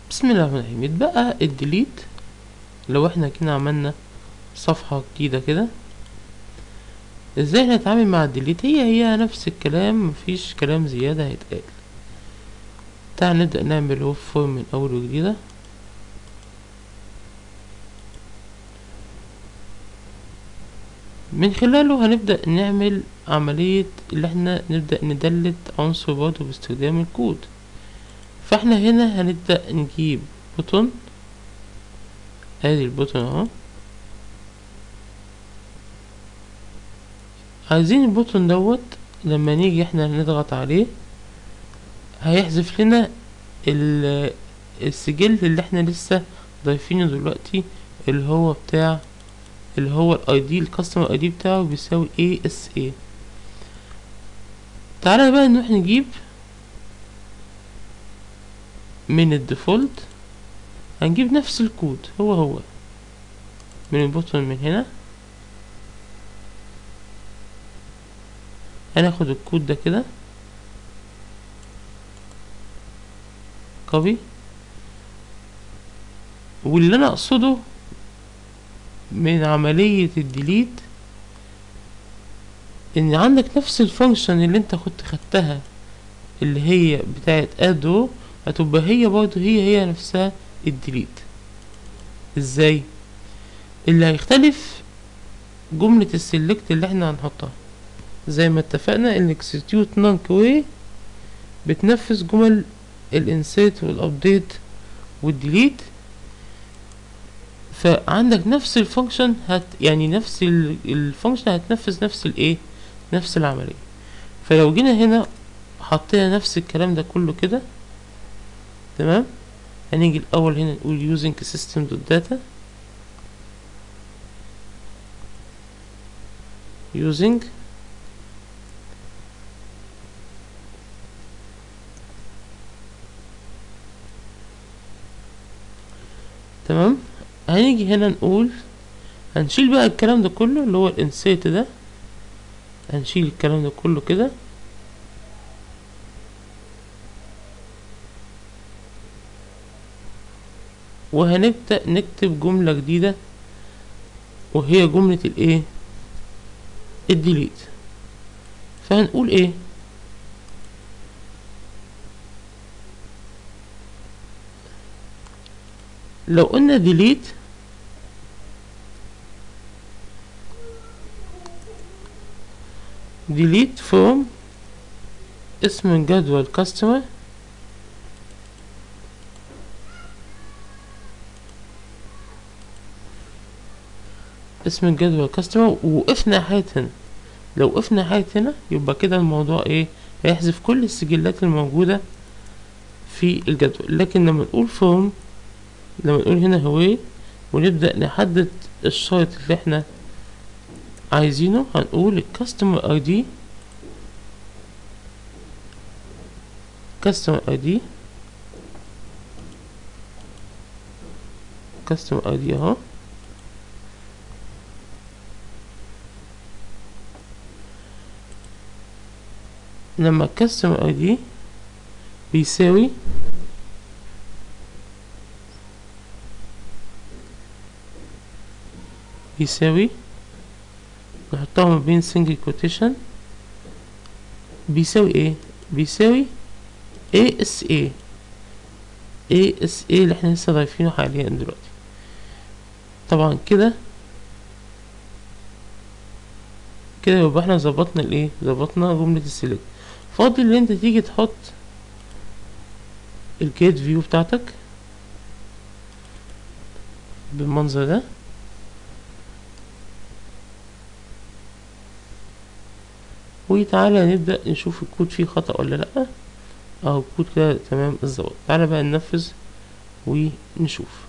بسم الله الرحمن الرحيم يتبقى الديليت لو احنا كده عملنا صفحة جديدة كده ازاي هنتعامل مع الديليت هي هي نفس الكلام مفيش كلام زيادة هيتقال تعال نبدأ نعمل ويب فورم من أول وجديدة من خلاله هنبدأ نعمل عملية اللي احنا نبدأ ندلت عنصر برضه باستخدام الكود فاحنا هنا هنبدأ نجيب بوتون ادي البوتون اهو عايزين البوتون دوت لما نيجي احنا نضغط عليه هيحذف لنا ال- السجل اللي احنا لسه ضايفينه دلوقتي اللي هو بتاع اللي هو الاي دي الكاستمر اي دي بتاعه بيساوي اي اس اي تعالى بقى نروح نجيب من الديفولت هنجيب نفس الكود هو هو من البوتون من هنا هناخد الكود ده كده كوبي واللي انا اقصده من عملية الديليت ان عندك نفس الفانكشن اللي انت كنت خدتها اللي هي بتاعت ادو هتبقى هي برضه هي هي نفسها الديليت ازاي اللي هيختلف جملة السلكت اللي احنا هنحطها زي ما اتفقنا ان execute none query بتنفذ جمل الانسيت والابديت والديليت فعندك نفس الفانكشن هت يعني نفس الفانكشن هتنفذ نفس الايه نفس العملية فلو جينا هنا حطينا نفس الكلام ده كله كده تمام هنيجي الاول هنا نقول using system.data using تمام هنيجي هنا نقول هنشيل بقى الكلام ده كله اللي هو الانسيت ده هنشيل الكلام ده كله كده وهنبدأ نكتب جملة جديدة وهي جملة الايه الديليت فهنقول ايه لو قلنا ديليت ديليت فروم اسم الجدول كاستمر اسم الجدول كاستمر ووقفنا حياة هنا لو وقفنا حياة هنا يبقى كده الموضوع ايه هيحذف كل السجلات الموجودة في الجدول لكن لما نقول فروم لما نقول هنا هوي ونبدأ نحدد الشرط اللي احنا عايزينه هنقول الكاستمر اي دي كاستمر اي دي كاستمر اي دي اهو لما الكاستمر اي دي بيساوي بيساوي نحطها ما بين سنجل كوتيشن بيساوي ايه بيساوي اي اس اي اي اس اي اللي احنا لسه ضايفينه حاليا دلوقتي طبعا كده كده يبقى احنا ظبطنا الايه ظبطنا جملة السيلكت فاضل ان انت تيجي تحط الجيت فيو بتاعتك بالمنظر ده وتعالى نبدأ نشوف الكود فيه خطأ ولا لأ اهو الكود كده تمام الظبط تعالى بقى ننفذ ونشوف